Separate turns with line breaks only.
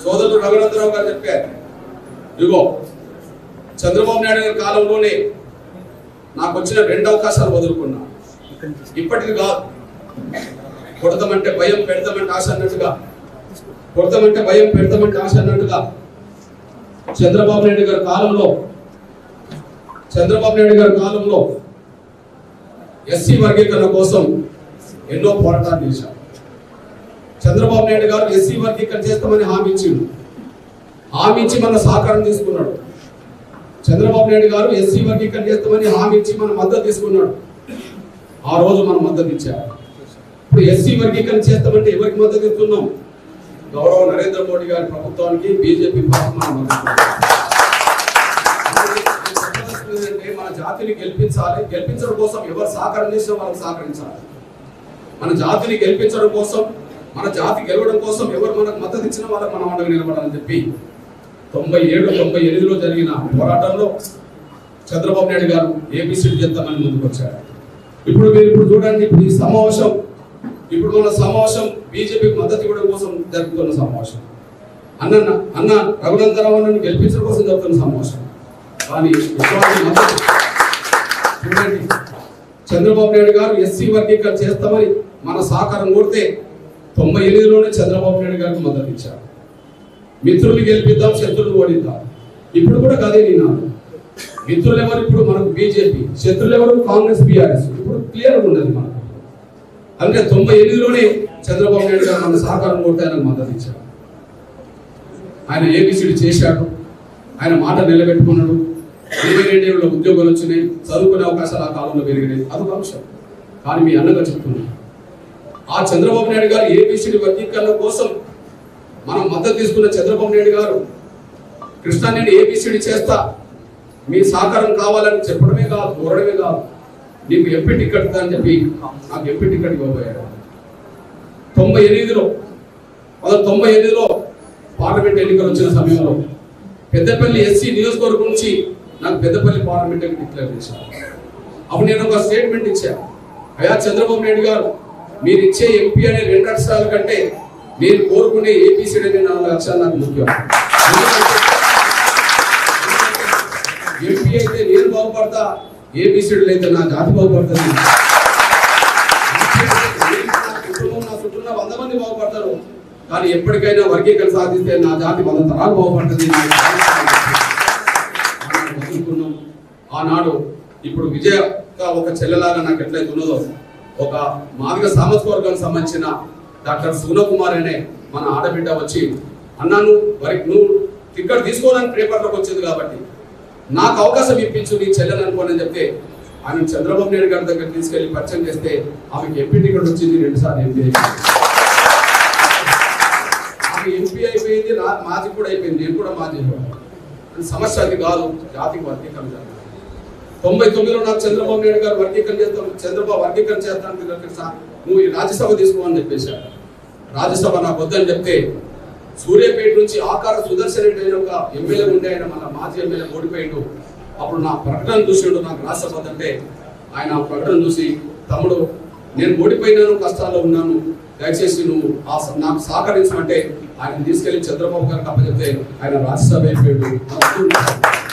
సోదరుడు రఘునందరావు గారు చెప్పారు ఇదిగో చంద్రబాబు నాయుడు గారి కాలంలోనే నాకు వచ్చిన రెండు అవకాశాలు వదులుకున్నా ఇప్పటికి కాదు కొడతామంటే భయం పెడతామంటే ఆశ అన్నట్టుగా కొడతామంటే భయం పెడతామంటే ఆశ అన్నట్టుగా చంద్రబాబు నాయుడు గారి కాలంలో చంద్రబాబు నాయుడు గారి కాలంలో ఎస్సీ వర్గీకరణ కోసం ఎన్నో పోరాటాలు చేశారు చంద్రబాబు నాయుడు గారు ఎస్సీ వర్గీకరణ చేస్తామని హామీ ఇచ్చిండు హామీ ఇచ్చి మన సహకారం తీసుకున్నాడు చంద్రబాబు నాయుడు గారు ఎస్సీ వర్గీకరణ చేస్తామని హామీ ఇచ్చి మన మద్దతు తీసుకున్నాడు ఆ రోజు మనం మద్దతు ఇచ్చారు ఇప్పుడు ఎస్సీ వర్గీకరణ చేస్తామంటే ఎవరికి మద్దతు ఇస్తున్నాం గౌరవ నరేంద్ర మోడీ గారి ప్రభుత్వానికి బీజేపీ పార్టీ మనం మద్దతు ఏంటంటే మన జాతిని గెలిపించాలి గెలిపించడం కోసం ఎవరు సహకారం చేసినా వాళ్ళకి సహకరించాలి మన జాతిని గెలిపించడం కోసం మన జాతి గెలవడం కోసం ఎవరు మనకు మద్దతు ఇచ్చినా వాళ్ళకి మనం అండగా నిలబడాలని చెప్పి తొంభై ఏడు తొంభై ఎనిమిదిలో జరిగిన పోరాటంలో చంద్రబాబు నాయుడు గారు ఏబిసిడి చేద్దామని ముందుకు వచ్చారు ఇప్పుడు మీరు ఇప్పుడు చూడండి ఇప్పుడు ఈ సమావేశం ఇప్పుడు మన సమావేశం బీజేపీకి మద్దతు ఇవ్వడం కోసం జరుగుతున్న సమావేశం అన్న అన్న రఘునందరావు అన్నను గెలిపించడం కోసం జరుగుతున్న సమావేశం కానీ ఇటువంటి మద్దతు చూడండి చంద్రబాబు నాయుడు గారు ఎస్సీ వర్గీకరణ చేస్తామని మన సహకారం కోరితే తొంభై ఎనిమిదిలోనే చంద్రబాబు నాయుడు గారికి మద్దతు ఇచ్చారు మిత్రులు గెలిపిద్దాం శత్రులు ఓడిద్దాం ఇప్పుడు కూడా కదే నేను మిత్రులు ఎవరు ఇప్పుడు మనకు బీజేపీ శత్రులు ఎవరు కాంగ్రెస్ బీఆర్ఎస్ ఇప్పుడు క్లియర్ ఉన్నది మనకు అంటే తొంభై ఎనిమిదిలోనే చంద్రబాబు నాయుడు గారు మన సహకారం కోరితే ఆయనకు మద్దతు ఇచ్చారు ఆయన ఏబిసిడి చేశాడు ఆయన మాట నిలబెట్టుకున్నాడు ఇరవై రెండేళ్ళలో ఉద్యోగాలు వచ్చినాయి చదువుకునే అవకాశాలు ఆ కాలంలో పెరిగినాయి అదొక అంశం కానీ మీ అన్నగా చెప్తున్నాను ఆ చంద్రబాబు నాయుడు గారు ఏబిసిడి వర్గీకరణ కోసం మనం మద్దతు తీసుకున్న చంద్రబాబు నాయుడు గారు కృష్ణా నేను ఏబిసిడి చేస్తా మీ సహకారం కావాలని చెప్పడమే కాదు కోరడమే కాదు నీకు ఎంపీ టికెట్ అని చెప్పి నాకు ఎంపీ టికెట్ ఇవ్వబోయాడు తొంభై ఎనిమిదిలో అదే తొంభై ఎనిమిదిలో పార్లమెంట్ ఎన్నికలు వచ్చిన సమయంలో పెద్దపల్లి ఎస్సీ నియోజకవర్గం నుంచి నాకు పెద్దపల్లి పార్లమెంట్ డిక్లేర్ చేశారు అప్పుడు నేను ఒక స్టేట్మెంట్ ఇచ్చా అయ్యా చంద్రబాబు నాయుడు గారు మీరు ఇచ్చే ఎంపీ అనే రెండు లక్షల కంటే నేను కోరుకునే ఏపీసీడీ అనే నాలుగు లక్షలు నాకు ముఖ్యం ఎంపీ అయితే నేను బాగుపడతా ఏపీసీడీలు అయితే నా జాతి బాగుపడుతుంది నేను, నా కుటుంబం నా చుట్టూ ఉన్న వంద మంది బాగుపడతారు కానీ ఎప్పటికైనా వర్గీకరణ సాధిస్తే నా జాతి వంద తరాలు బాగుపడుతుంది నా జాతి ఆనాడు వదులుకున్నాం. ఆనాడు ఇప్పుడు విజయగా ఒక చెల్లెలాగా నాకు ఎట్లయితే ఉన్నదో ఒక మాదిగ సామాజిక వర్గానికి సంబంధించిన డాక్టర్ సుగుణకుమార్ అనే మన ఆడబిడ్డ వచ్చి అన్నా నువ్వు వరి నువ్వు టికెట్ తీసుకోవాలని పేపర్లోకి వచ్చింది కాబట్టి నాకు అవకాశం ఇప్పించు నీ చెల్లెని అనుకోనని చెప్తే ఆయన చంద్రబాబు నాయుడు గారి దగ్గర తీసుకెళ్లి పరిచయం చేస్తే ఆమెకి ఎంపీ టికెట్ వచ్చింది రెండు సార్లు ఎంపీ ఆమె ఎంపీ అయిపోయింది నా- మాజీ కూడా అయిపోయింది నేను కూడా మాజీ అని సమస్య అది కాదు జాతికి వర్గీకరణ జరగాలి. తొంభై తొమ్మిదిలో నాకు చంద్రబాబు నాయుడు గారు వర్గీకరణ చేస్తాను చంద్రబాబు వర్గీకరణ చేస్తాను దగ్గర సార్ నువ్వు ఈ రాజ్యసభ తీసుకోమని చెప్పేశాడు రాజ్యసభ నాకు వద్దని చెప్తే సూర్యాపేట నుంచి ఆకార సుదర్శన్ రెడ్డి అనే ఒక ఎమ్మెల్యే ఉండే ఆయన మన మాజీ ఎమ్మెల్యే ఓడిపోయిండు అప్పుడు నా ప్రకటన చూసిండు నాకు రాజ్యసభ అంటే ఆయన ఆ ప్రకటన చూసి తమ్ముడు నేను ఓడిపోయినాను కష్టాల్లో ఉన్నాను దయచేసి నువ్వు ఆ స- నాకు సహకరించమంటే ఆయన తీసుకెళ్లి చంద్రబాబు గారికి అప్పచెప్తే ఆయన రాజ్యసభ అయిపోయాడు